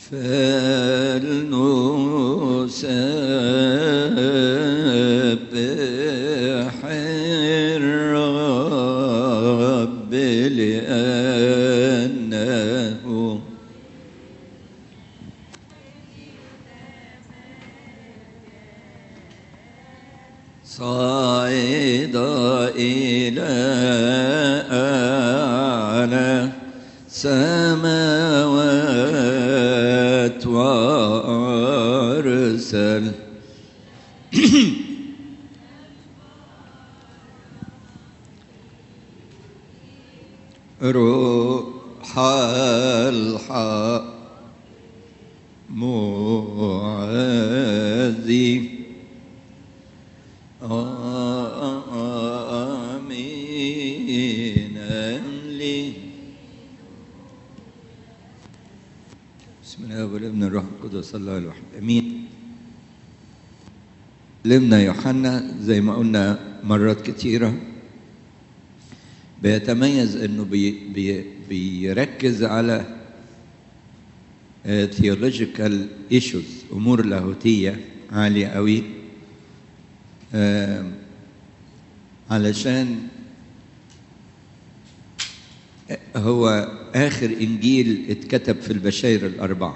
فلنسبح الرب لأنه صعد إلى أعلى سماوات وأرسل روح الحق معاذي آمين لي بسم الله والابن الروح القدس الله الواحد امين لمنا يوحنا زي ما قلنا مرات كتيره بيتميز انه بي بي بيركز على ثيولوجيكال ايشوز امور لاهوتيه عاليه قوي آه علشان هو اخر انجيل اتكتب في البشاير الاربعه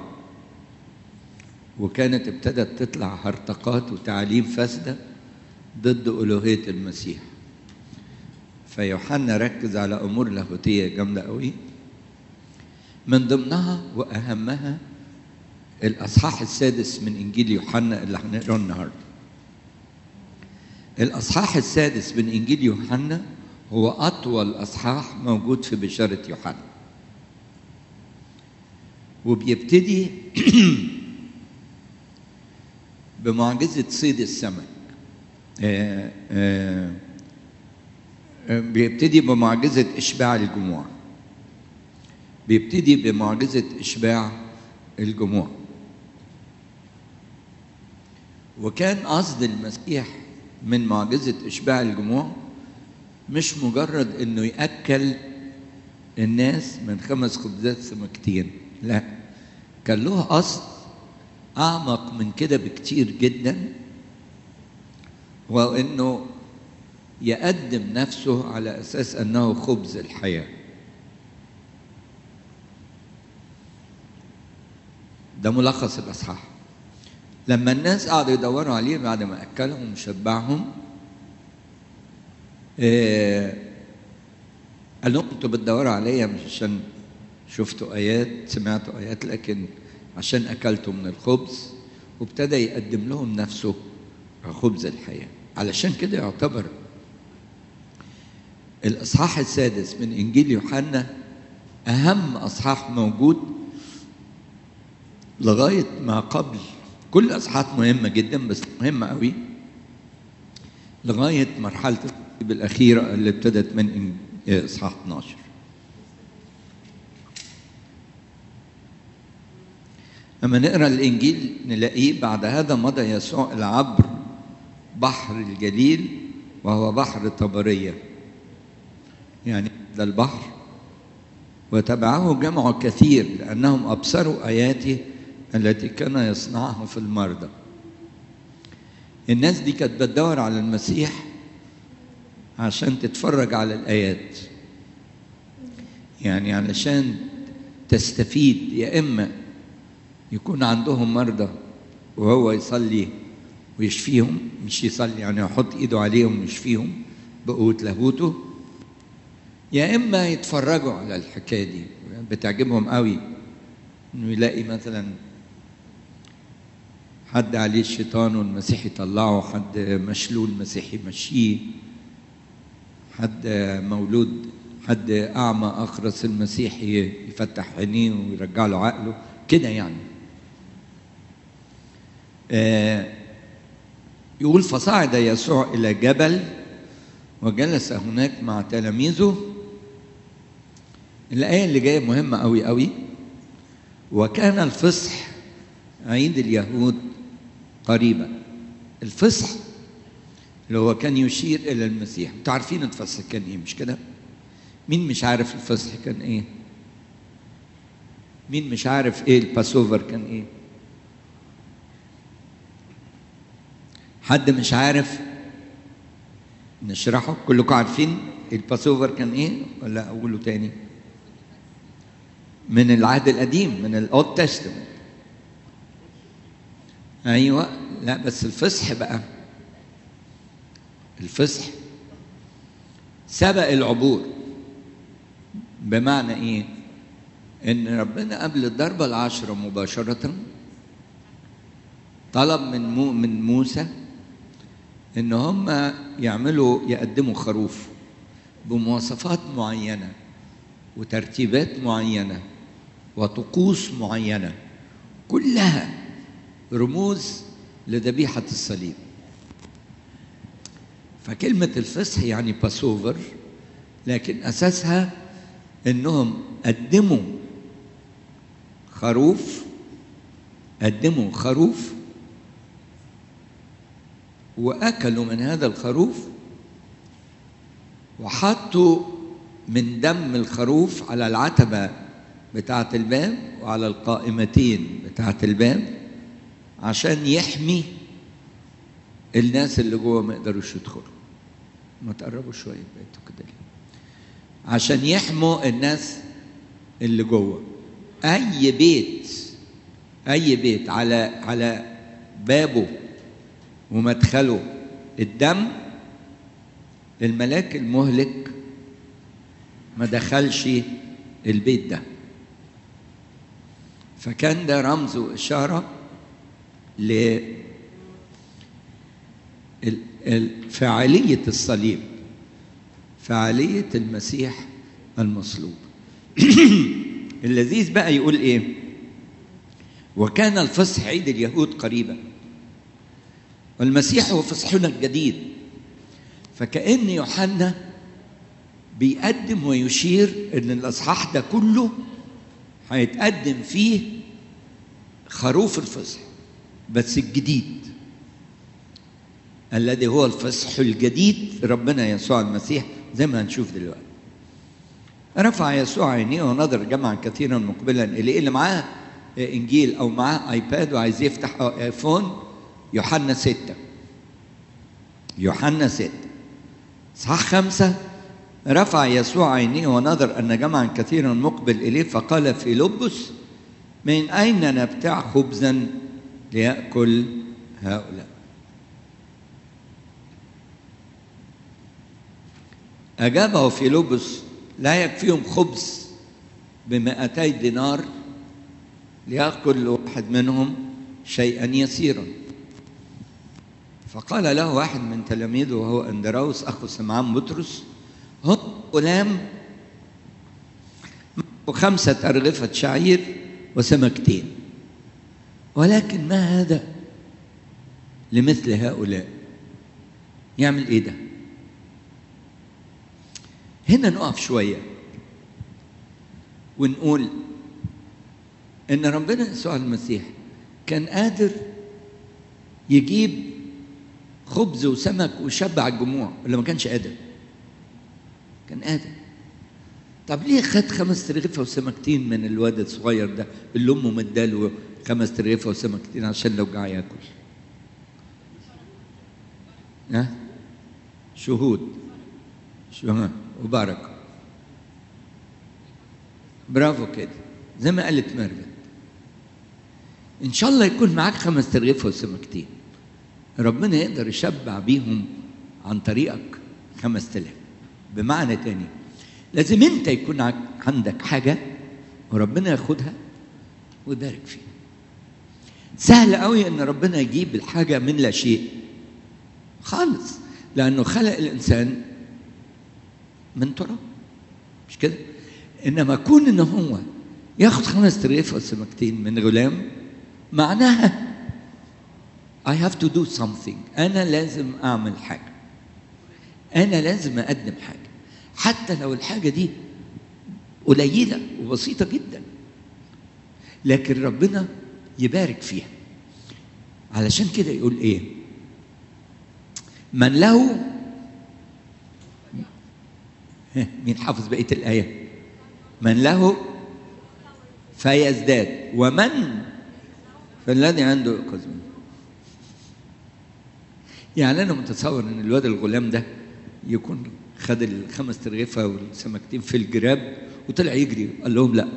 وكانت ابتدت تطلع هرطقات وتعاليم فاسده ضد الوهيه المسيح فيوحنا ركز على امور لاهوتيه جامده قوي من ضمنها واهمها الاصحاح السادس من انجيل يوحنا اللي هنقراه النهارده الاصحاح السادس من انجيل يوحنا هو اطول اصحاح موجود في بشاره يوحنا وبيبتدي بمعجزه صيد السمك آه آه بيبتدي بمعجزة إشباع الجموع بيبتدي بمعجزة إشباع الجموع وكان قصد المسيح من معجزة إشباع الجموع مش مجرد إنه يأكل الناس من خمس خبزات سمكتين لا كان له قصد أعمق من كده بكتير جدا وإنه يقدم نفسه على اساس انه خبز الحياه ده ملخص الاصحاح لما الناس قعدوا يدوروا عليه بعد ما اكلهم وشبعهم إيه قال لهم انتوا بتدوروا عليا مش عشان شفتوا ايات سمعتوا ايات لكن عشان اكلتوا من الخبز وابتدى يقدم لهم نفسه خبز الحياه علشان كده يعتبر الإصحاح السادس من إنجيل يوحنا أهم أصحاح موجود لغاية ما قبل كل أصحاحات مهمة جدا بس مهمة قوي لغاية مرحلة الترتيب الأخيرة اللي ابتدت من إصحاح 12 لما نقرا الإنجيل نلاقيه بعد هذا مضى يسوع العبر بحر الجليل وهو بحر طبريه يعني ده البحر وتبعه جمع كثير لأنهم أبصروا آياته التي كان يصنعها في المرضى الناس دي كانت بتدور على المسيح عشان تتفرج على الآيات يعني علشان تستفيد يا إما يكون عندهم مرضى وهو يصلي ويشفيهم مش يصلي يعني يحط ايده عليهم ويشفيهم بقوة لاهوته يا اما يتفرجوا على الحكايه دي بتعجبهم قوي انه يلاقي مثلا حد عليه الشيطان والمسيح يطلعه حد مشلول المسيح يمشيه حد مولود حد اعمى اخرس المسيح يفتح عينيه ويرجع له عقله كده يعني آه يقول فصعد يسوع الى جبل وجلس هناك مع تلاميذه الآية اللي جاية مهمة أوي أوي وكان الفصح عيد اليهود قريبا الفصح اللي هو كان يشير إلى المسيح انتوا عارفين الفصح كان إيه مش كده؟ مين مش عارف الفصح كان إيه؟ مين مش عارف ايه الباسوفر كان ايه حد مش عارف نشرحه كلكم عارفين الباسوفر كان ايه ولا اقوله تاني من العهد القديم من الاولد تestament ايوه لا بس الفصح بقى الفصح سبق العبور بمعنى ايه ان ربنا قبل الضربه العشره مباشره طلب من مو من موسى ان هم يعملوا يقدموا خروف بمواصفات معينه وترتيبات معينه وطقوس معينه كلها رموز لذبيحه الصليب فكلمه الفصح يعني باسوفر لكن اساسها انهم قدموا خروف قدموا خروف واكلوا من هذا الخروف وحطوا من دم الخروف على العتبه بتاعه الباب وعلى القائمتين بتاعه الباب عشان يحمي الناس اللي جوه ما يقدروش يدخلوا ما تقربوا شويه بقيتوا كده ليه عشان يحموا الناس اللي جوه اي بيت اي بيت على على بابه ومدخله الدم الملاك المهلك ما دخلش البيت ده فكان ده رمز وإشارة ل فعالية الصليب فعالية المسيح المصلوب اللذيذ بقى يقول ايه وكان الفصح عيد اليهود قريبا والمسيح هو فصحنا الجديد فكأن يوحنا بيقدم ويشير ان الاصحاح ده كله هيتقدم فيه خروف الفصح بس الجديد الذي هو الفصح الجديد ربنا يسوع المسيح زي ما هنشوف دلوقتي رفع يسوع عينيه ونظر جمعا كثيرا مقبلا اليه اللي معاه انجيل او معاه ايباد وعايز يفتح ايفون يوحنا ستة يوحنا ستة صح خمسة رفع يسوع عينيه ونظر أن جمعا كثيرا مقبل إليه فقال في لبس من أين نبتاع خبزا ليأكل هؤلاء أجابه في لبس لا يكفيهم خبز بمئتي دينار ليأكل واحد منهم شيئا يسيرا فقال له واحد من تلاميذه وهو اندراوس اخو سمعان بطرس هم غلام وخمسة أرغفة شعير وسمكتين ولكن ما هذا لمثل هؤلاء يعمل ايه ده هنا نقف شوية ونقول ان ربنا يسوع المسيح كان قادر يجيب خبز وسمك وشبع الجموع ولا ما كانش قادر كان قادر طب ليه خد خمس رغيفه وسمكتين من الواد الصغير ده اللي امه مداله خمس رغيفه وسمكتين عشان لو جاع ياكل ها شهود شهود وبركه برافو كده زي ما قالت مريم ان شاء الله يكون معاك خمس رغيفه وسمكتين ربنا يقدر يشبع بيهم عن طريقك خمس تلاف بمعنى تاني لازم انت يكون عندك حاجه وربنا ياخدها ويبارك فيها سهل قوي ان ربنا يجيب الحاجه من لا شيء خالص لانه خلق الانسان من تراب مش كده انما كون ان هو ياخد خمس رغيف وسمكتين من غلام معناها I have to do something أنا لازم أعمل حاجة أنا لازم أقدم حاجة حتى لو الحاجة دي قليلة وبسيطة جدا لكن ربنا يبارك فيها علشان كده يقول إيه من له مين حافظ بقية الآية من له فيزداد ومن فالذي عنده يؤخذ منه يعني انا متصور ان الواد الغلام ده يكون خد الخمس ترغيفه والسمكتين في الجراب وطلع يجري قال لهم لا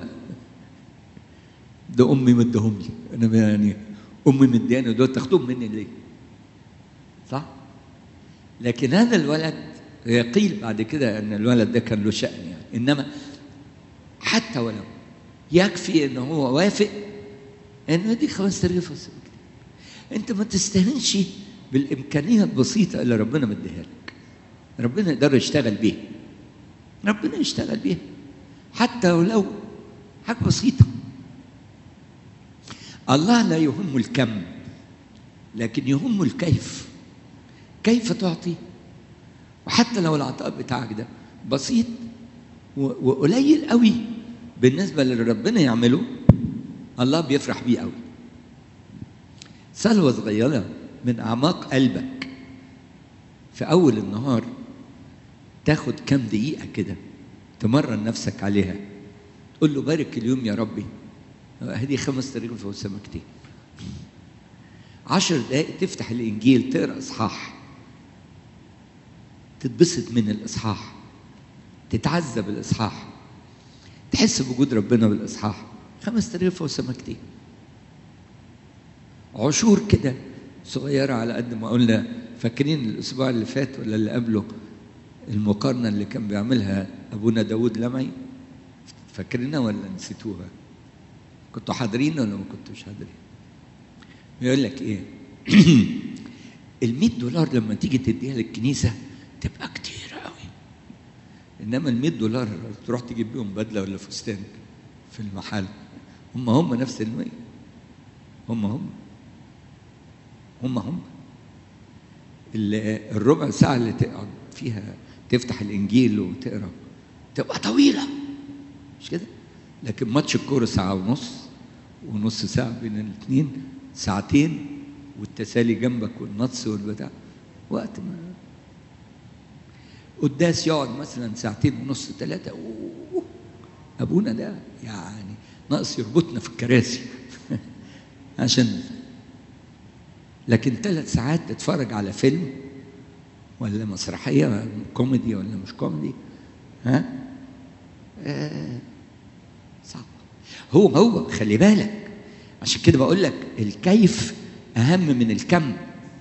ده امي مدهم لي انا يعني امي مدياني دول تاخدوهم مني ليه؟ صح؟ لكن هذا الولد يقيل بعد كده ان الولد ده كان له شأن يعني انما حتى ولو يكفي ان هو وافق انه يديك خمس ترغيف والسمكتين انت ما تستهنش بالامكانيه البسيطه اللي ربنا مديها لك ربنا يقدر يشتغل بيها ربنا يشتغل بيها حتى ولو حاجه بسيطه الله لا يهم الكم لكن يهم الكيف كيف تعطي وحتى لو العطاء بتاعك ده بسيط وقليل قوي بالنسبه للي ربنا يعمله الله بيفرح بيه قوي سلوى صغيره من اعماق قلبك في اول النهار تاخد كام دقيقه كده تمرن نفسك عليها تقول له بارك اليوم يا ربي هدي خمس ترغيف وسمكتين عشر دقائق تفتح الانجيل تقرا اصحاح تتبسط من الاصحاح تتعذب بالاصحاح تحس بوجود ربنا بالاصحاح خمس ترغيف وسمكتين عشور كده صغيره على قد ما قلنا فاكرين الاسبوع اللي فات ولا اللي قبله المقارنه اللي كان بيعملها ابونا داود لمعي فاكرينها ولا نسيتوها كنتوا حاضرين ولا ما كنتوش حاضرين يقول لك ايه ال دولار لما تيجي تديها للكنيسه تبقى كتير قوي انما ال دولار تروح تجيب بيهم بدله ولا فستان في المحل هم هم نفس المية هم هم هم هم الربع ساعة اللي تقعد فيها تفتح الإنجيل وتقرا تبقى طويلة مش كده؟ لكن ماتش الكورة ساعة ونص ونص ساعة بين الاثنين ساعتين والتسالي جنبك والنص والبتاع وقت ما قداس يقعد مثلا ساعتين ونص ثلاثة أبونا ده يعني ناقص يربطنا في الكراسي عشان لكن ثلاث ساعات تتفرج على فيلم ولا مسرحية كوميدي ولا مش كوميدي ها آه صعب هو هو خلي بالك عشان كده بقول لك الكيف أهم من الكم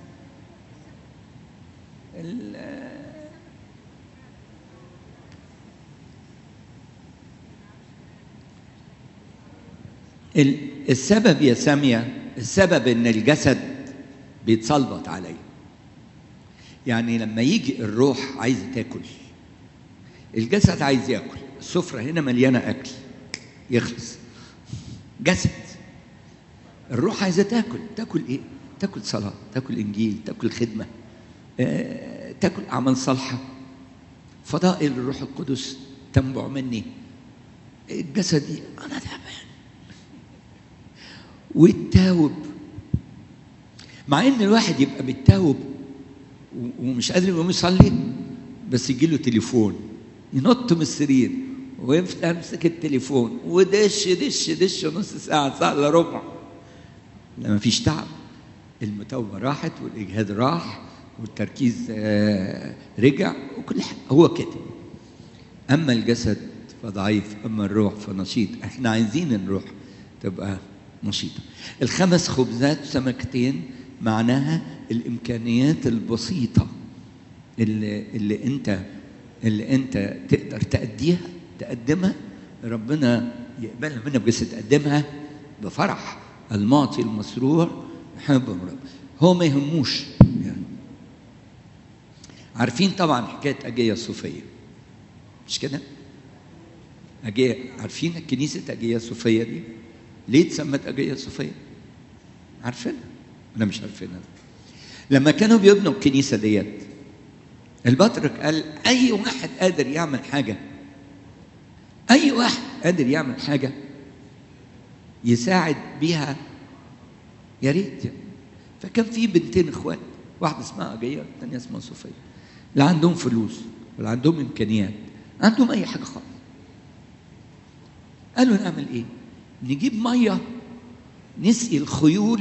السبب يا سامية السبب ان الجسد بيتصلبط عليه يعني لما يجي الروح عايزه تاكل الجسد عايز ياكل السفرة هنا مليانة أكل يخلص جسد الروح عايزة تاكل تاكل إيه؟ تاكل صلاة تاكل إنجيل تاكل خدمة آه، تاكل أعمال صالحة فضائل الروح القدس تنبع مني الجسد أنا تعبان والتاوب مع ان الواحد يبقى متاوب ومش قادر يقوم يصلي بس يجي له تليفون ينط من السرير ويمسك التليفون ودش دش دش نص ساعة ساعة الا ربع لا ما فيش تعب المتوبة راحت والإجهاد راح والتركيز آه، رجع وكل حاجة هو كده أما الجسد فضعيف أما الروح فنشيط احنا عايزين الروح تبقى نشيطة الخمس خبزات وسمكتين معناها الإمكانيات البسيطة اللي, اللي أنت اللي أنت تقدر تأديها تقدمها ربنا يقبلها منك بس تقدمها بفرح المعطي المسرور يحب رب هو ما يهموش يعني عارفين طبعا حكاية أجية الصوفية مش كده؟ أجية عارفين كنيسة أجية الصوفية دي؟ ليه اتسمت أجية صوفية؟ عارفينها ولا مش عارفينها؟ لما كانوا بيبنوا الكنيسة ديت البطرك قال أي واحد قادر يعمل حاجة أي واحد قادر يعمل حاجة يساعد بيها يا ريت يعني. فكان في بنتين اخوات واحدة اسمها أجية والثانية اسمها صوفية لا عندهم فلوس ولا عندهم إمكانيات عندهم أي حاجة خالص قالوا نعمل إيه؟ نجيب ميه نسقي الخيول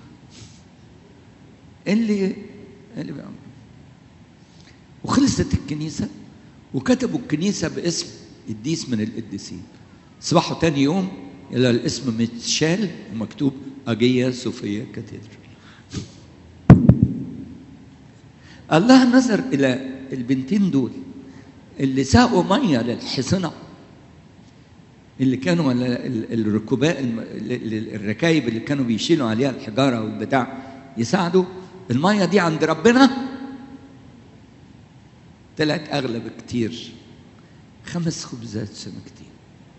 اللي اللي بيعمل. وخلصت الكنيسه وكتبوا الكنيسه باسم قديس من القديسين صبحوا تاني يوم الى الاسم متشال ومكتوب اجيا صوفيا كاتدرال الله نظر الى البنتين دول اللي ساقوا ميه للحصنه اللي كانوا ولا الركوباء الركايب اللي كانوا بيشيلوا عليها الحجاره والبتاع يساعدوا الميه دي عند ربنا طلعت اغلى بكتير خمس خبزات سمكتين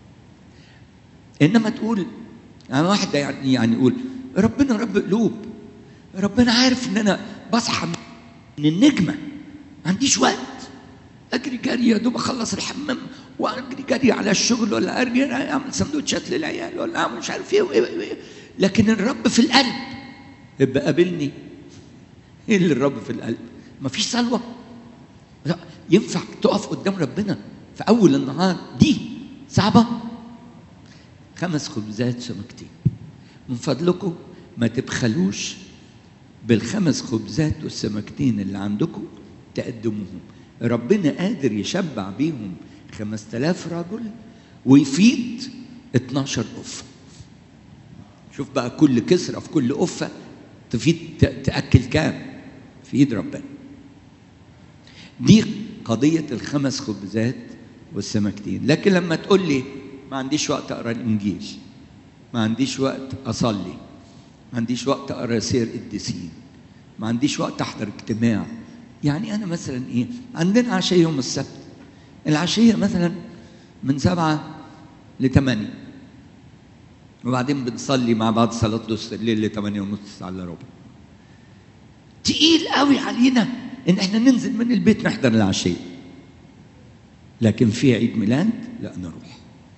انما تقول يعني واحد يعني يعني يقول ربنا رب قلوب ربنا عارف ان انا بصحى من النجمه ما عنديش وقت اجري جري يا دوب اخلص الحمام واجري جري على الشغل ولا اجري اعمل سندوتشات للعيال ولا اعمل مش عارف ايه وإيه وإيه. لكن الرب في القلب يبقى قابلني ايه اللي الرب في القلب؟ مفيش سلوى لا ينفع تقف قدام ربنا في اول النهار دي صعبه خمس خبزات سمكتين من فضلكم ما تبخلوش بالخمس خبزات والسمكتين اللي عندكم تقدموهم ربنا قادر يشبع بيهم خمس تلاف رجل ويفيد 12 أفة شوف بقى كل كسرة في كل أفة تفيد تأكل كام في إيد ربنا دي قضية الخمس خبزات والسمكتين لكن لما تقول لي ما عنديش وقت أقرأ الإنجيل ما عنديش وقت أصلي ما عنديش وقت أقرأ سير قديسين ما عنديش وقت أحضر اجتماع يعني أنا مثلا إيه عندنا عشية يوم السبت العشية مثلا من سبعة لثمانية وبعدين بنصلي مع بعض صلاة نص الليل لثمانية ونص ساعة إلا ربع تقيل قوي علينا إن إحنا ننزل من البيت نحضر العشية لكن في عيد ميلاد لا نروح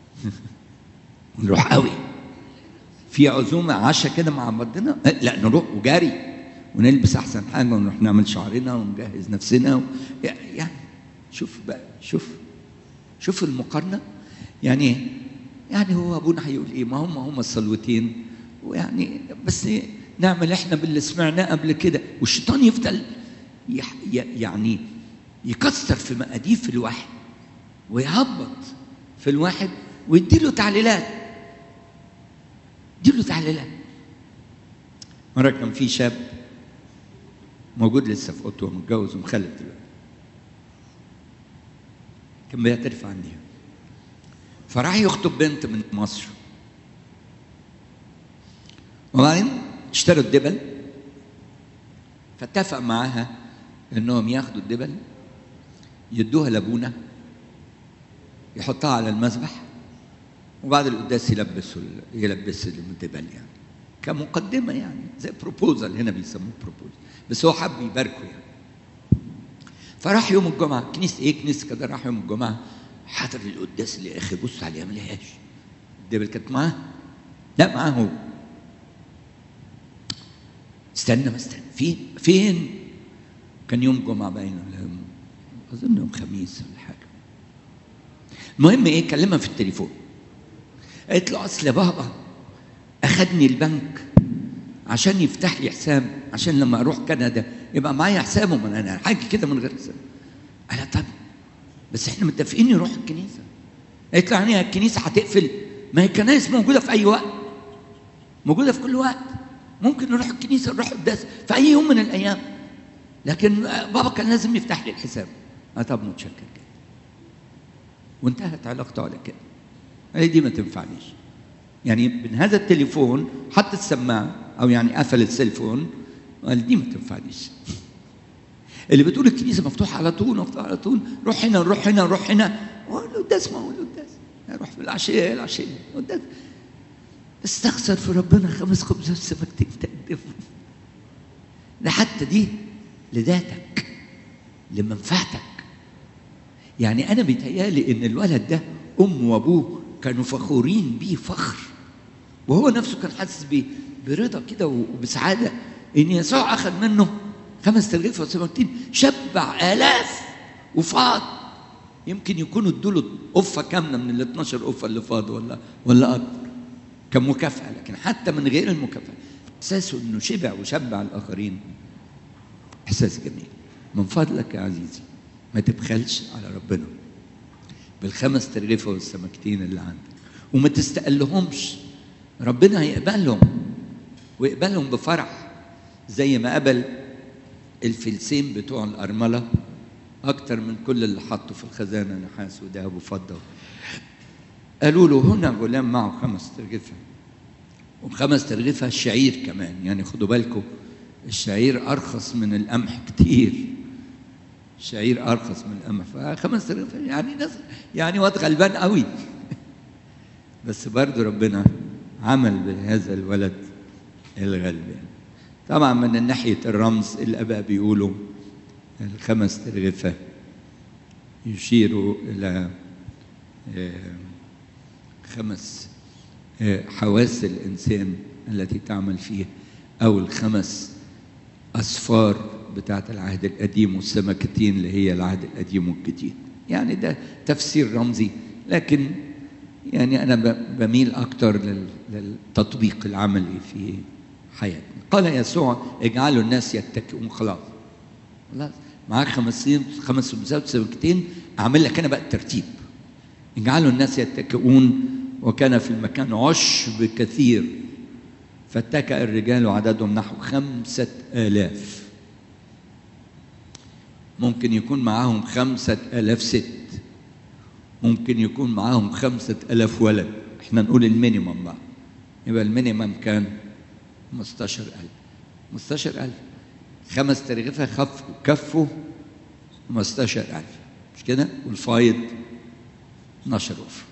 نروح قوي في عزومة عشاء كده مع بعضنا لا نروح وجاري ونلبس أحسن حاجة ونروح نعمل شعرنا ونجهز نفسنا و... يعني شوف بقى شوف شوف المقارنة يعني يعني هو أبونا هيقول إيه ما هم هم الصلوتين ويعني بس نعمل إحنا باللي سمعناه قبل كده والشيطان يفضل يح... يعني يكسر في مقاديف الواحد ويهبط في الواحد ويديله تعليلات يديله تعليلات مرة كان في شاب موجود لسه في اوتوا متجوز ومخلف دلوقتي كان بيعترف عنيها فراح يخطب بنت من مصر وبعدين اشتروا الدبل فاتفق معاها انهم ياخدوا الدبل يدوها لابونا يحطها على المذبح وبعد القداس يلبسوا يلبس الدبل يعني كمقدمة يعني زي بروبوزال هنا بيسموه بروبوزال بس هو حب يباركه يعني فراح يوم الجمعة كنيسة ايه كنيسة كده راح يوم الجمعة حضر القداس اللي اخي بص عليها ما لقاهاش الدبل كانت معاه لا معاه هو استنى ما استنى فين فين كان يوم جمعة باين ولا اظن يوم خميس ولا حاجة المهم ايه كلمها في التليفون قالت له اصل بابا اخدني البنك عشان يفتح لي حساب عشان لما اروح كندا يبقى معايا حسابه من انا حاجه كده من غير حساب قال طب بس احنا متفقين نروح الكنيسه قالت له يعني الكنيسه هتقفل ما هي الكنائس موجوده في اي وقت موجوده في كل وقت ممكن نروح الكنيسه نروح القداس في اي يوم من الايام لكن بابا كان لازم يفتح لي الحساب قال طب متشكر كده وانتهت علاقته على كده قال دي ما تنفعنيش يعني من هذا التليفون حط السماعه او يعني قفل السيلفون قال دي ما تنفعنيش اللي بتقول الكنيسه مفتوحه على طول مفتوحه على طول روح هنا نروح هنا نروح هنا القداس ما هو القداس روح في العشيه العشيه القداس استخسر في ربنا خمس خبزات سمكتين تقدمهم ده حتى دي لذاتك لمنفعتك يعني انا بيتهيالي ان الولد ده امه وابوه كانوا فخورين بيه فخر وهو نفسه كان حاسس برضا كده وبسعاده ان يسوع اخذ منه خمس ترغيف وسمكتين شبع الاف وفاض يمكن يكونوا ادوا له قفه كامله من ال 12 قفه اللي فاضوا ولا ولا اكتر كمكافأة لكن حتى من غير المكافأة إحساسه إنه شبع وشبع الآخرين إحساس جميل من فضلك يا عزيزي ما تبخلش على ربنا بالخمس ترغيفة والسمكتين اللي عندك وما تستقلهمش ربنا هيقبلهم ويقبلهم بفرح زي ما قبل الفلسين بتوع الأرملة أكتر من كل اللي حطوا في الخزانة نحاس وذهب وفضة قالوا له هنا غلام معه خمس ترغيفة وخمس ترغيفة الشعير كمان يعني خدوا بالكم الشعير أرخص من القمح كتير الشعير أرخص من القمح فخمس ترغيفة يعني ناس يعني واد غلبان قوي بس برضه ربنا عمل بهذا الولد الغلبان طبعا من ناحية الرمز الآباء بيقولوا الخمس ترغفة يشيروا إلى خمس حواس الإنسان التي تعمل فيه أو الخمس أسفار بتاعت العهد القديم والسمكتين اللي هي العهد القديم والجديد يعني ده تفسير رمزي لكن يعني أنا بميل أكتر للتطبيق العملي في حياتنا قال يسوع اجعلوا الناس يتكئون خلاص خلاص معاك خمسين خمس خبزات وسمكتين اعمل لك انا بقى الترتيب اجعلوا الناس يتكئون وكان في المكان عشب كثير فاتكأ الرجال وعددهم نحو خمسة آلاف ممكن يكون معاهم خمسة آلاف ست ممكن يكون معاهم خمسة آلاف ولد احنا نقول المينيمم بقى يبقى المينيمم كان 15000 15000 خمس ترغيفة خفوا كفوا 15000 مش كده والفايض 12 أوف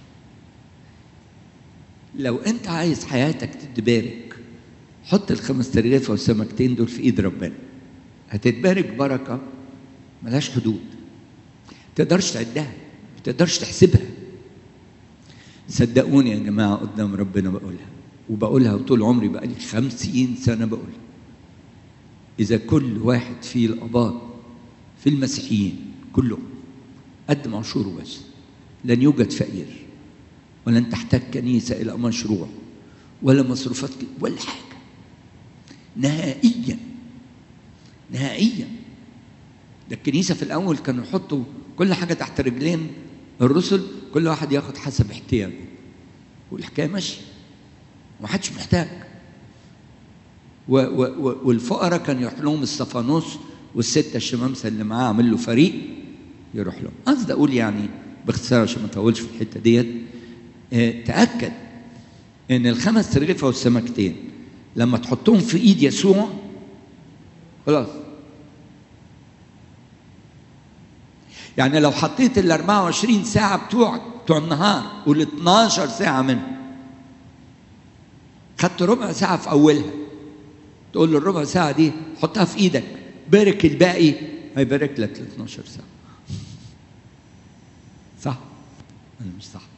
لو أنت عايز حياتك تتبارك حط الخمس ترغيفة والسمكتين دول في إيد ربنا هتتبارك بركة ملهاش حدود تقدرش تعدها ما تقدرش تحسبها صدقوني يا جماعة قدام ربنا بقولها وبقولها طول عمري بقالي خمسين سنة بقولها إذا كل واحد في القضاء في المسيحيين كلهم قدم عشوره بس لن يوجد فقير ولن تحتاج كنيسة إلى مشروع ولا مصروفات ولا حاجة نهائيا نهائيا ده الكنيسة في الأول كانوا يحطوا كل حاجة تحت رجلين الرسل كل واحد ياخد حسب احتياجه والحكاية ماشية ومحدش محتاج و و والفقراء كان يروح لهم الصفانوس والستة الشمامسة اللي معاه عامل له فريق يروح لهم قصدي أقول يعني باختصار عشان ما اطولش في الحتة ديت اه تأكد إن الخمس ترغيفة والسمكتين لما تحطهم في إيد يسوع خلاص يعني لو حطيت ال 24 ساعة بتوع بتوع النهار وال 12 ساعة منهم خدت ربع ساعة في أولها تقول له الربع ساعة دي حطها في إيدك بارك الباقي هيبارك لك ال 12 ساعة صح ولا مش صح؟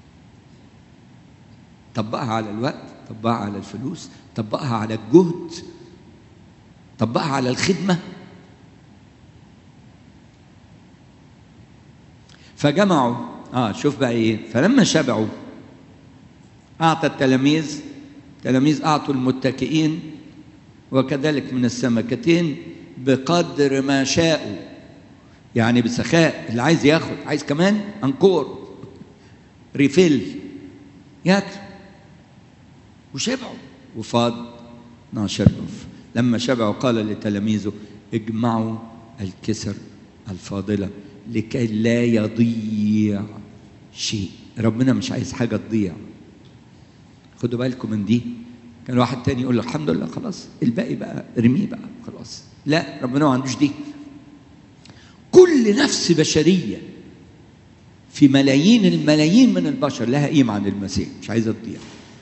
طبقها على الوقت طبقها على الفلوس طبقها على الجهد طبقها على الخدمة فجمعوا اه شوف بقى ايه فلما شبعوا اعطى التلاميذ التلاميذ اعطوا المتكئين وكذلك من السمكتين بقدر ما شاءوا يعني بسخاء اللي عايز ياخد عايز كمان انكور ريفيل ياكل وشبعوا وفاض 12 ألف لما شبعوا قال لتلاميذه اجمعوا الكسر الفاضلة لكي لا يضيع شيء ربنا مش عايز حاجة تضيع خدوا بالكم من دي كان واحد تاني يقول له الحمد لله خلاص الباقي بقى ارميه بقى خلاص لا ربنا ما عندوش دي كل نفس بشرية في ملايين الملايين من البشر لها قيمة عن المسيح مش عايزة تضيع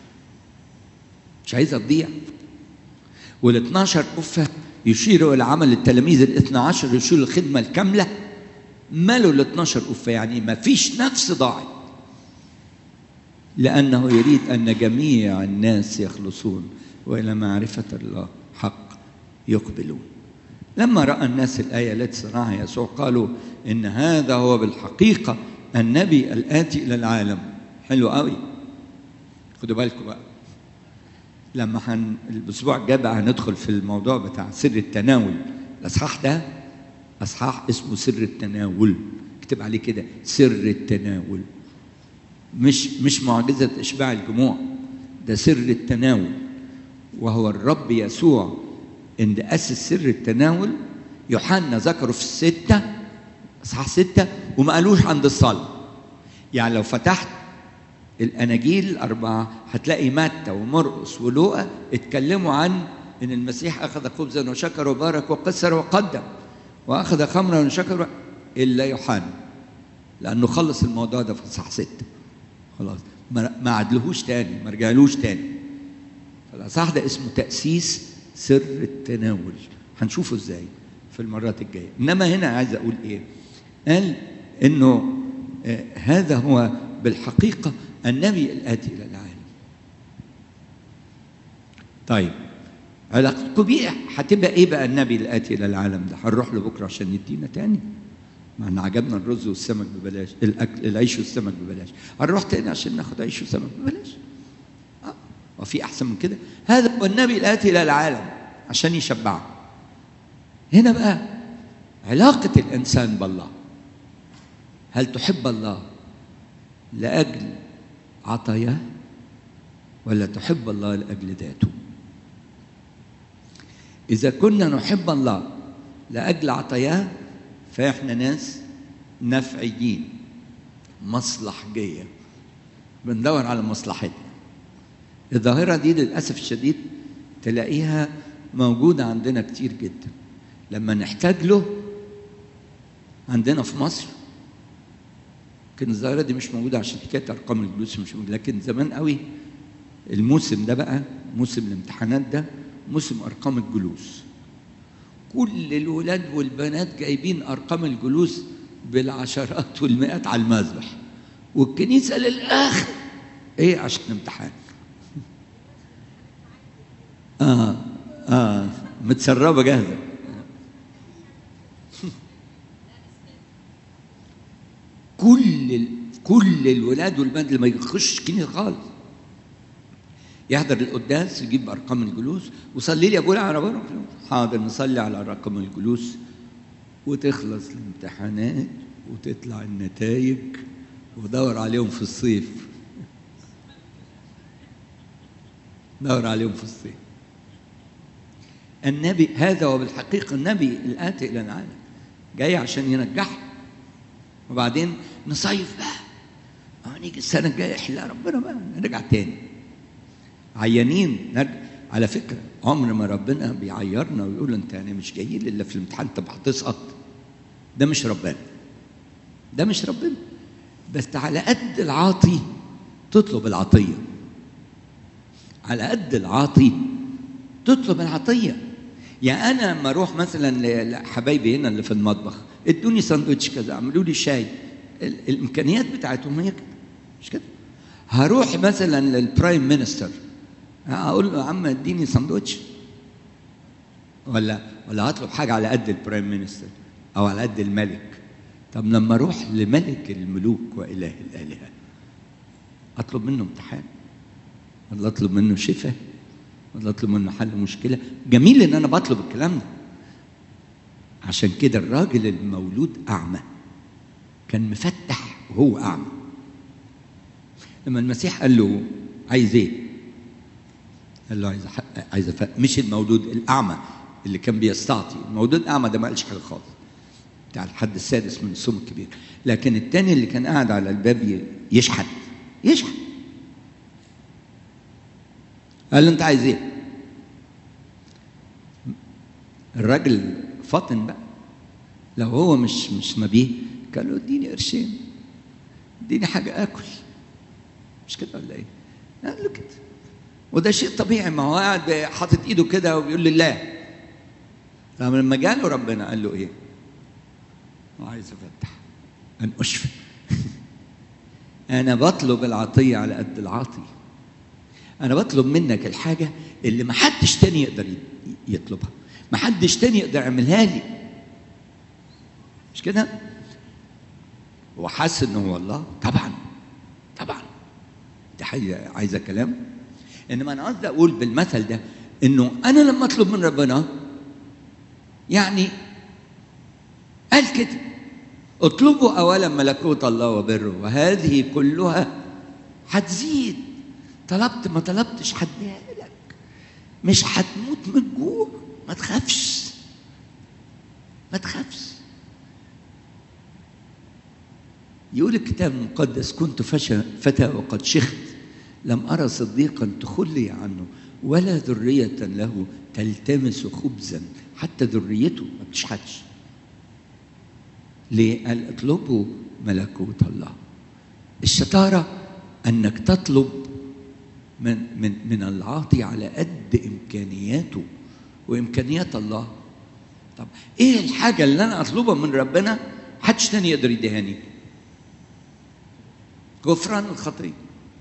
مش عايزة تضيع وال 12 أفة يشيروا إلى عمل التلاميذ ال 12 يشيروا الخدمة الكاملة مالوا ال 12 أفة يعني ما فيش نفس ضاعت لأنه يريد أن جميع الناس يخلصون وإلى معرفة الله حق يقبلون لما رأى الناس الآية التي صنعها يسوع قالوا إن هذا هو بالحقيقة النبي الآتي إلى العالم حلو قوي خدوا بالكم بقى لما هن الاسبوع الجاي بقى هندخل في الموضوع بتاع سر التناول الاصحاح ده اصحاح اسمه سر التناول اكتب عليه كده سر التناول مش مش معجزه اشباع الجموع ده سر التناول وهو الرب يسوع ان اسس سر التناول يوحنا ذكره في السته اصحاح سته وما قالوش عند الصلاه يعني لو فتحت الاناجيل الاربعه هتلاقي متى ومرقس ولوقا اتكلموا عن ان المسيح اخذ خبزا وشكر وبارك وقسر وقدم واخذ خمرا وشكر الا يوحنا لانه خلص الموضوع ده في اصحاح سته خلاص ما عدلهوش تاني ما رجعلوش تاني فالاصحاح ده اسمه تاسيس سر التناول هنشوفه ازاي في المرات الجايه انما هنا عايز اقول ايه قال انه آه هذا هو بالحقيقه النبي الاتي الى العالم طيب علاقتكم بيه هتبقى ايه بقى النبي الاتي الى العالم ده هنروح له بكره عشان يدينا تاني مع ان عجبنا الرز والسمك ببلاش الاكل العيش والسمك ببلاش هنروح تاني عشان ناخد عيش وسمك ببلاش اه وفي احسن من كده هذا هو النبي الاتي الى العالم عشان يشبعه هنا بقى علاقه الانسان بالله هل تحب الله لاجل عطاياه ولا تحب الله لاجل ذاته اذا كنا نحب الله لاجل عطاياه فاحنا ناس نفعيين مصلحجيه بندور على مصلحتنا الظاهره دي للاسف الشديد تلاقيها موجوده عندنا كتير جدا لما نحتاج له عندنا في مصر كان الظاهره دي مش موجوده عشان حكايه ارقام الجلوس مش موجوده لكن زمان قوي الموسم ده بقى موسم الامتحانات ده موسم ارقام الجلوس كل الولاد والبنات جايبين ارقام الجلوس بالعشرات والمئات على المذبح والكنيسه للاخر ايه عشان امتحان اه اه متسربه جاهزه كل ال... كل الولاد والبنات اللي ما يخش كنيسه خالص يحضر القداس يجيب ارقام الجلوس وصلي لي يا ابويا على بره حاضر نصلي على رقم الجلوس وتخلص الامتحانات وتطلع النتائج ودور عليهم في الصيف دور عليهم في الصيف النبي هذا هو بالحقيقة النبي الآتي إلى العالم جاي عشان ينجحنا وبعدين نصيف بقى نيجي السنة الجاية يحلى ربنا بقى نرجع تاني عيانين نرجع على فكرة عمر ما ربنا بيعيرنا ويقول انت يعني مش جاي لي الا في الامتحان طب هتسقط ده مش ربنا ده مش ربنا بس على قد العاطي تطلب العطية على قد العاطي تطلب العطية يعني أنا لما أروح مثلا لحبايبي هنا اللي في المطبخ ادوني ساندوتش كذا عملوا لي شاي الإمكانيات بتاعتهم هي كده مش كده هروح مثلا للبرايم مينستر اقول له يا عم اديني ساندوتش ولا ولا هطلب حاجه على قد البرايم مينستر او على قد الملك طب لما اروح لملك الملوك واله الالهه اطلب منه امتحان ولا اطلب منه شفاء ولا اطلب منه حل مشكله جميل ان انا بطلب الكلام ده عشان كده الراجل المولود اعمى كان مفتح وهو اعمى لما المسيح قال له عايز ايه قال له عايز أحقق عايز أفق. مش المولود الاعمى اللي كان بيستعطي المولود الاعمى ده ما قالش حاجه خالص بتاع الحد السادس من الصوم الكبير لكن التاني اللي كان قاعد على الباب يشحت يشحت قال له انت عايز ايه الراجل فاطن بقى لو هو مش مش نبيه قال له اديني قرشين اديني حاجه اكل مش كده ولا ايه قال له كده وده شيء طبيعي ما هو قاعد حاطط ايده كده وبيقول لله فلما جاله ربنا قال له ايه عايز افتح ان اشفى انا بطلب العطيه على قد العاطي انا بطلب منك الحاجه اللي ما حدش تاني يقدر يطلبها ما حدش تاني يقدر يعملها لي مش كده هو حاسس ان هو الله طبعا طبعا دي حاجه عايزه كلام انما انا قصدي اقول بالمثل ده انه انا لما اطلب من ربنا يعني قال كده اطلبوا اولا ملكوت الله وبره وهذه كلها هتزيد طلبت ما طلبتش هديها لك مش هتموت من الجوع ما تخافش ما تخافش يقول الكتاب المقدس كنت فتى وقد شخت لم أرى صديقا تخلي عنه ولا ذرية له تلتمس خبزا حتى ذريته ما بتشحتش ليه؟ قال اطلبوا ملكوت الله الشطارة أنك تطلب من من من العاطي على قد إمكانياته وإمكانيات الله طب إيه الحاجة اللي أنا أطلبها من ربنا محدش تاني يقدر يديهاني غفران الخطيه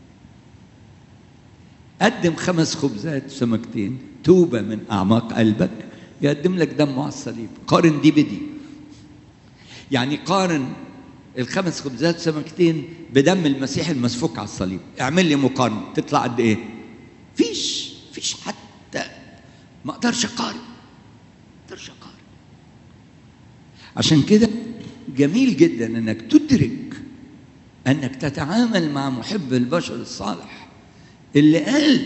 قدم خمس خبزات وسمكتين توبة من أعماق قلبك يقدم لك دمه على الصليب قارن دي بدي يعني قارن الخمس خبزات وسمكتين بدم المسيح المسفوك على الصليب اعمل لي مقارنة تطلع قد ايه فيش فيش حتى ما اقدرش اقارن ما اقدرش اقارن عشان كده جميل جدا انك تدرك انك تتعامل مع محب البشر الصالح اللي قال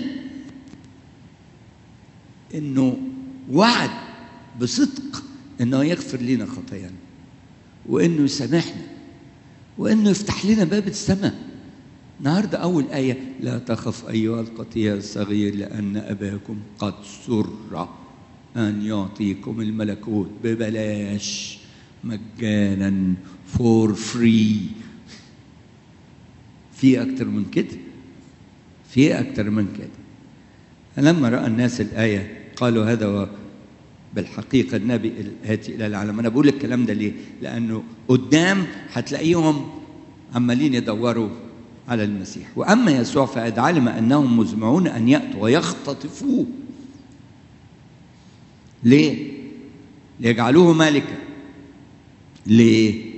انه وعد بصدق انه يغفر لنا خطايانا وانه يسامحنا وانه يفتح لنا باب السماء النهارده اول ايه لا تخف ايها القطيع الصغير لان اباكم قد سر ان يعطيكم الملكوت ببلاش مجانا فور فري في اكتر من كده في أكتر من كده لما رأى الناس الآية قالوا هذا هو بالحقيقة النبي الآتي إلى العالم أنا بقول الكلام ده ليه لأنه قدام هتلاقيهم عمالين يدوروا على المسيح وأما يسوع فقد علم أنهم مزمعون أن يأتوا ويختطفوه ليه؟ ليجعلوه ملكا ليه؟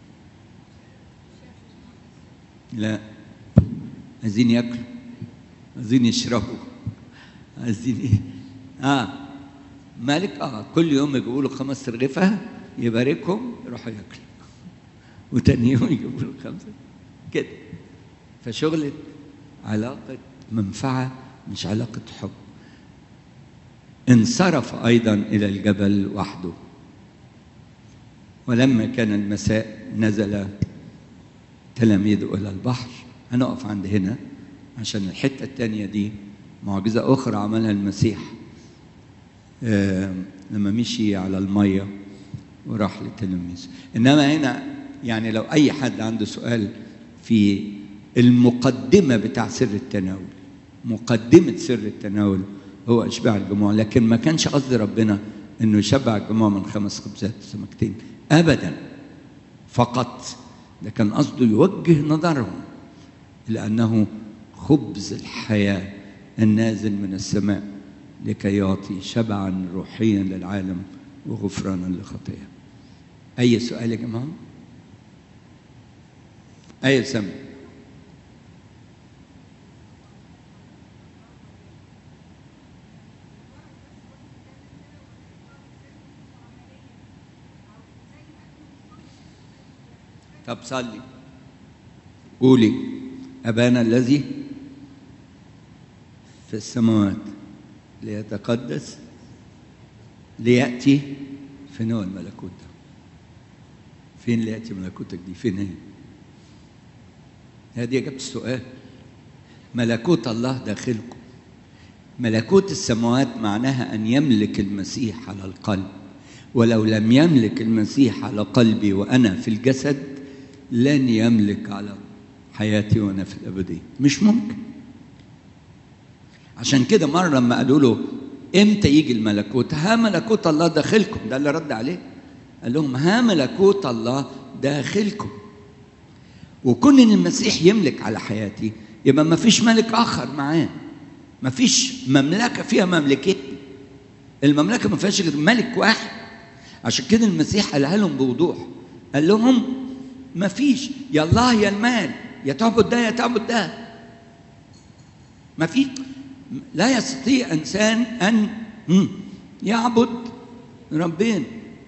لا عايزين ياكلوا عايزين يشربوا عايزين ايه اه مالك اه كل يوم يجيبوا له خمس رغيفه يباركهم يروحوا ياكلوا وتاني يوم يجيبوا له خمسه كده فشغلة علاقة منفعة مش علاقة حب انصرف أيضا إلى الجبل وحده ولما كان المساء نزل تلاميذه إلى البحر هنقف عند هنا عشان الحتة التانية دي معجزة أخرى عملها المسيح آه لما مشي على المية وراح للتلاميذ إنما هنا يعني لو أي حد عنده سؤال في المقدمة بتاع سر التناول مقدمة سر التناول هو إشباع الجموع لكن ما كانش قصد ربنا إنه يشبع الجموع من خمس خبزات وسمكتين أبدا فقط ده كان قصده يوجه نظرهم لأنه خبز الحياة النازل من السماء لكي يعطي شبعا روحيا للعالم وغفرانا لخطاياه أي سؤال يا جماعة؟ أي سمع طب صلي قولي أبانا الذي في السماوات ليتقدس ليأتي فين هو الملكوت ده فين ليأتي ملكوتك دي فين هي هذه إجابة السؤال ملكوت الله داخلكم ملكوت السماوات معناها أن يملك المسيح على القلب ولو لم يملك المسيح على قلبي وأنا في الجسد لن يملك على حياتي وأنا في الأبدية مش ممكن عشان كده مرة لما قالوا له امتى يجي الملكوت ها ملكوت الله داخلكم ده اللي رد عليه قال لهم ها ملكوت الله داخلكم وكون ان المسيح يملك على حياتي يبقى ما فيش ملك اخر معاه ما فيش مملكه فيها مملكتين المملكه ما فيهاش غير ملك واحد عشان كده المسيح قالها لهم بوضوح قال لهم ما فيش يا الله يا المال يا تعبد ده يا تعبد ده ما في لا يستطيع انسان ان مم، يعبد ربين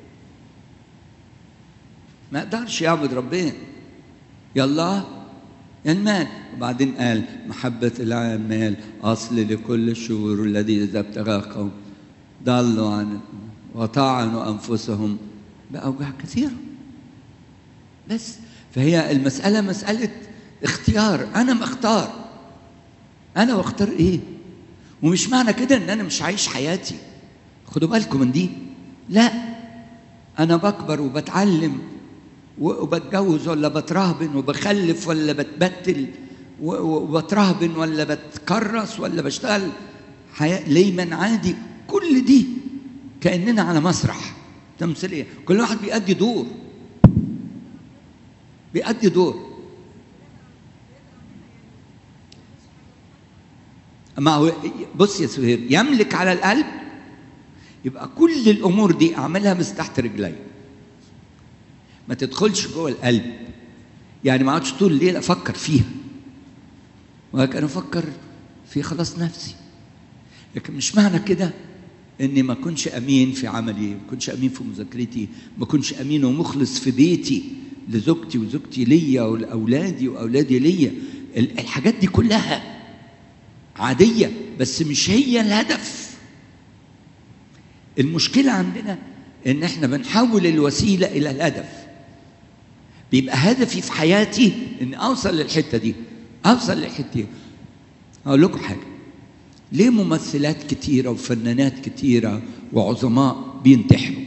ما يقدرش يعبد ربين يا الله يا المال وبعدين قال محبة المال أصل لكل الشرور الذي إذا ابتغى قوم ضلوا عن وطعنوا أنفسهم بأوجاع كثيرة بس فهي المسألة مسألة اختيار أنا مختار أنا واختار إيه ومش معنى كده إن أنا مش عايش حياتي خدوا بالكم من دي لا أنا بكبر وبتعلم وبتجوز ولا بترهبن وبخلف ولا بتبتل و- و- وبترهبن ولا بتكرس ولا بشتغل حياة ليمن عادي كل دي كأننا على مسرح تمثيلية كل واحد بيأدي دور بيأدي دور ما هو بص يا سهير يملك على القلب يبقى كل الامور دي اعملها بس تحت رجلي ما تدخلش جوه القلب يعني ما اقعدش طول الليل افكر فيها ولكن افكر في خلاص نفسي لكن مش معنى كده اني ما اكونش امين في عملي ما اكونش امين في مذاكرتي ما اكونش امين ومخلص في بيتي لزوجتي وزوجتي ليا ولاولادي واولادي ليا ال- الحاجات دي كلها عاديه بس مش هي الهدف المشكله عندنا ان احنا بنحول الوسيله الى الهدف بيبقى هدفي في حياتي ان اوصل للحته دي اوصل للحته دي اقول لكم حاجه ليه ممثلات كتيره وفنانات كتيره وعظماء بينتحروا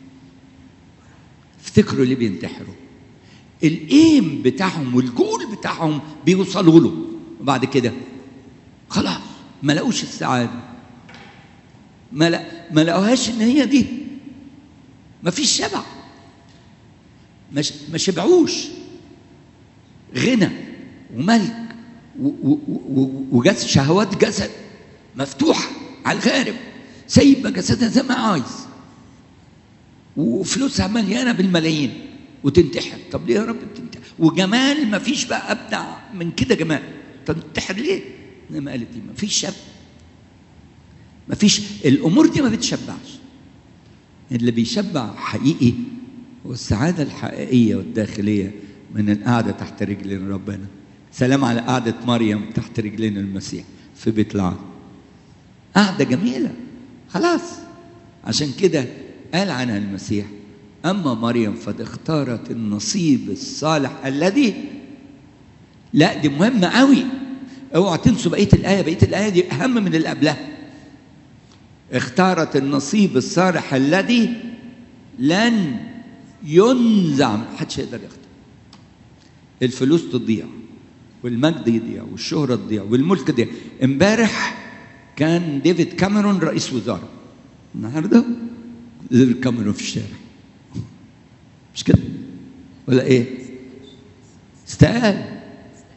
افتكروا ليه بينتحروا الايم بتاعهم والجول بتاعهم بيوصلوا له وبعد كده خلاص ما لقوش السعاده ما لا ما لقوهاش ان هي دي ما فيش شبع ما ش- ما شبعوش غنى وملك و- و- و- وجسد شهوات جسد مفتوحه على الغارب سايبه جسدها زي ما عايز وفلوسها مليانه بالملايين وتنتحر طب ليه يا رب تنتحر وجمال ما فيش بقى ابدع من كده جمال تنتحر ليه زي ما قالت دي ما فيش شبع ما فيش الامور دي ما بتشبعش اللي بيشبع حقيقي هو السعاده الحقيقيه والداخليه من القعده تحت رجلين ربنا سلام على قعده مريم تحت رجلين المسيح في بيت العالم قعده جميله خلاص عشان كده قال عنها المسيح اما مريم فقد اختارت النصيب الصالح الذي لا دي مهمه قوي اوعى تنسوا بقيه الايه بقيه الايه دي اهم من اللي قبلها اختارت النصيب الصالح الذي لن ينزع من حدش يقدر ياخده الفلوس تضيع والمجد يضيع والشهرة تضيع والملك يضيع امبارح كان ديفيد كاميرون رئيس وزراء النهارده ديفيد كاميرون في الشارع مش كده ولا ايه استقال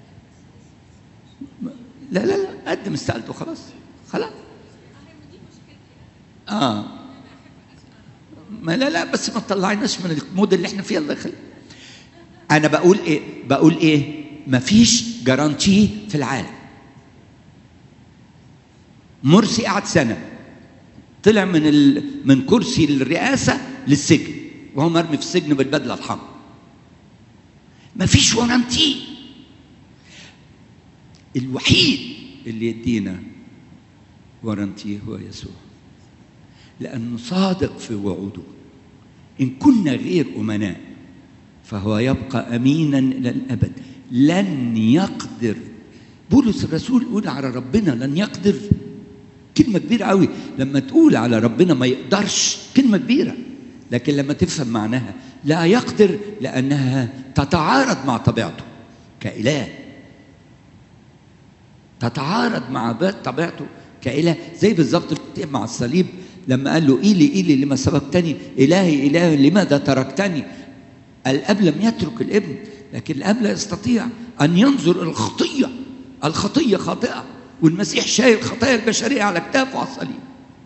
لا لا لا قدم استقالته خلاص خلاص اه ما لا لا بس ما تطلعناش من المود اللي احنا فيه الله يخليك انا بقول ايه بقول ايه مفيش جارانتي في العالم مرسي قعد سنه طلع من ال... من كرسي الرئاسه للسجن وهو مرمي في السجن بالبدله الحمراء مفيش ورانتي الوحيد اللي يدينا ورانتي هو يسوع لأنه صادق في وعوده إن كنا غير أمناء فهو يبقى أمينا إلى الأبد لن يقدر بولس الرسول يقول على ربنا لن يقدر كلمة كبيرة قوي لما تقول على ربنا ما يقدرش كلمة كبيرة لكن لما تفهم معناها لا يقدر لأنها تتعارض مع طبيعته كإله تتعارض مع طبيعته كإله زي بالظبط مع الصليب لما قال له إيلي إيلي لما سبقتني إلهي إلهي لماذا تركتني الأب لم يترك الابن لكن الأب لا يستطيع أن ينظر إلى الخطية الخطية خاطئة والمسيح شايل خطايا البشرية على كتافه على الصليب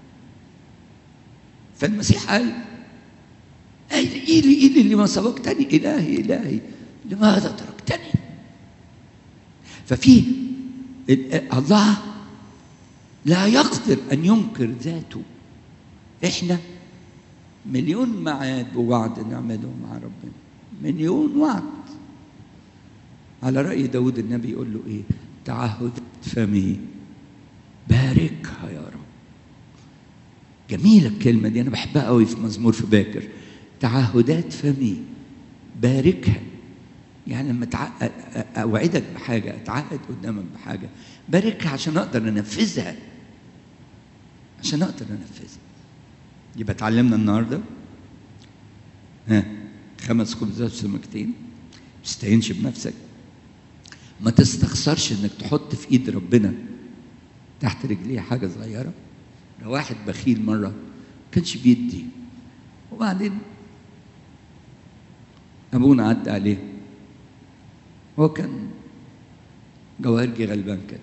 فالمسيح قال إيلي إيلي لما سبقتني إلهي إلهي لماذا تركتني ففي الله لا يقدر ان ينكر ذاته احنا مليون ميعاد ووعد نعمله مع ربنا مليون وعد على رأي داود النبي يقول له ايه تعهد فمي باركها يا رب جميلة الكلمة دي أنا بحبها قوي في مزمور في باكر تعهدات فمي باركها يعني لما تع... أوعدك بحاجة أتعهد قدامك بحاجة باركها عشان أقدر أنفذها عشان أقدر أنفذها يبقى اتعلمنا النهارده ها خمس خبزات وسمكتين ما تستهينش بنفسك ما تستخسرش انك تحط في ايد ربنا تحت رجليه حاجه صغيره ده واحد بخيل مره ما كانش بيدي وبعدين ابونا عدى عليه هو كان جواهرجي غلبان كده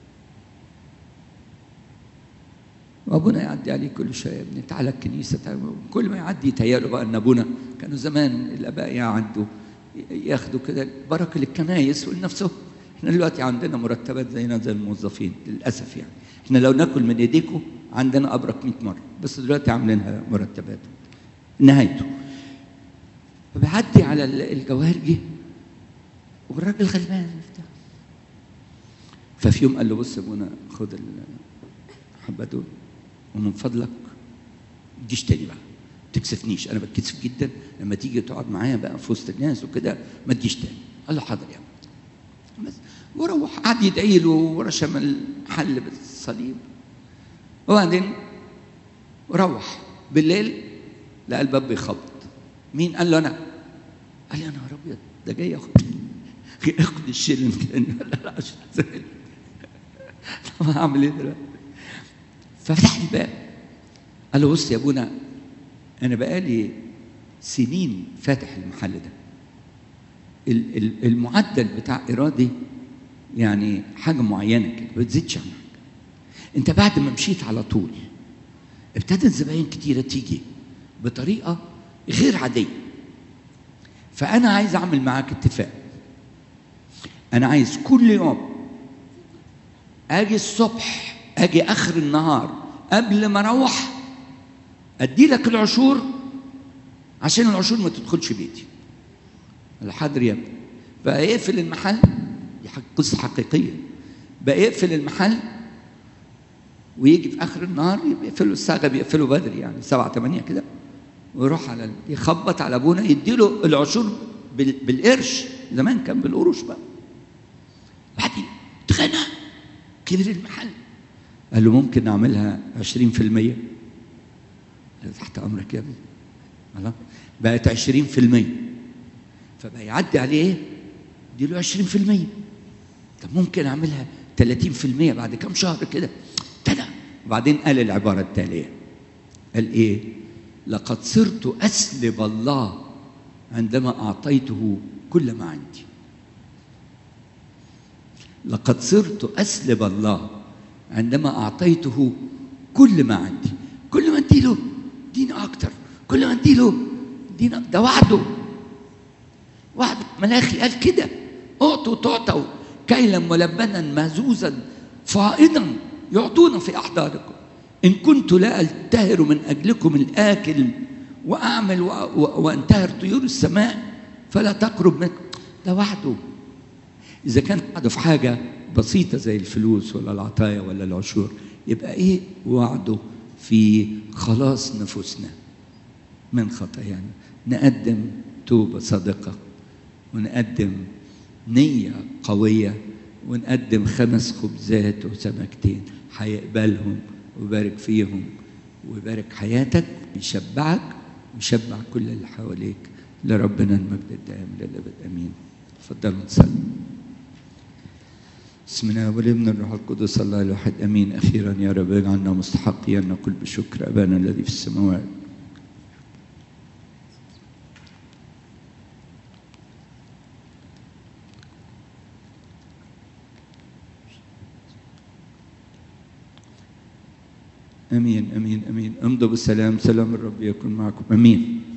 وابونا يعدي عليه كل شويه يا ابني تعالى الكنيسه تعالى. كل ما يعدي يتهيأله بقى ان ابونا كانوا زمان الاباء يعدوا ياخدوا كده بركه للكنايس ولنفسهم احنا دلوقتي عندنا مرتبات زينا زي الموظفين للاسف يعني احنا لو ناكل من ايديكم عندنا ابرك 100 مره بس دلوقتي عاملينها مرتبات نهايته فبيعدي على الجواهرجي والراجل غلبان بتاع ففي يوم قال له بص يا ابونا خد الحبه دول ومن فضلك ما تجيش تاني بقى ما تكسفنيش انا بتكسف جدا لما تيجي تقعد معايا بقى في وسط الناس وكده ما تجيش تاني قال له حاضر يا ابني بس وروح قعد يدعي له ورشم الحل بالصليب وبعدين روح بالليل لقى الباب بيخبط مين قال له انا قال لي يا نهار ابيض ده جاي ياخد ياخد الشيلن تاني ولا لا عشان طب هعمل ايه دلوقتي ففتح الباب قال له بص يا ابونا انا بقالي سنين فاتح المحل ده المعدل بتاع ايرادي يعني حاجه معينه كده ما بتزيدش عن حاجه انت بعد ما مشيت على طول ابتدت زباين كتيره تيجي بطريقه غير عاديه فانا عايز اعمل معاك اتفاق انا عايز كل يوم اجي الصبح اجي اخر النهار قبل ما اروح ادي لك العشور عشان العشور ما تدخلش بيتي الحاضر يا ابني بقى يقفل المحل دي قصه حقيقيه بقى يقفل المحل ويجي في اخر النهار يقفلوا الساعه بيقفلوا بدري يعني سبعة ثمانية كده ويروح على يخبط على ابونا يديله العشور بالقرش زمان كان بالقروش بقى بعدين اتغنى كبر المحل قال له ممكن نعملها 20% قال له تحت امرك يا ابني خلاص بقت 20% فبقى يعدي عليه ايه؟ اديله 20% طب ممكن اعملها 30% بعد كام شهر كده ابتدى وبعدين قال العباره التاليه قال ايه؟ لقد صرت اسلب الله عندما اعطيته كل ما عندي لقد صرت اسلب الله عندما اعطيته كل ما عندي كل ما اديله اديني اكتر كل ما اديله ادينا ده وعده وعد ملاخي قال كده اعطوا تعطوا كيلا ملبنا مهزوزا فائضا يعطونا في احضاركم ان كنت لا التهر من اجلكم الاكل واعمل و... و... وانتهر طيور السماء فلا تقرب منكم ده وعده اذا كان وعده في حاجه بسيطه زي الفلوس ولا العطايا ولا العشور يبقى ايه وعده في خلاص نفوسنا من خطايانا نقدم توبه صادقه ونقدم نيه قويه ونقدم خمس خبزات وسمكتين هيقبلهم ويبارك فيهم ويبارك حياتك ويشبعك ويشبع كل اللي حواليك لربنا المجد الدائم للابد امين تفضلوا نصلي بسم الله والابن الروح القدس الله الواحد امين اخيرا يا رب اجعلنا مستحقين نقول بشكر ابانا الذي في السماوات امين امين امين امضوا بالسلام سلام الرب يكون معكم امين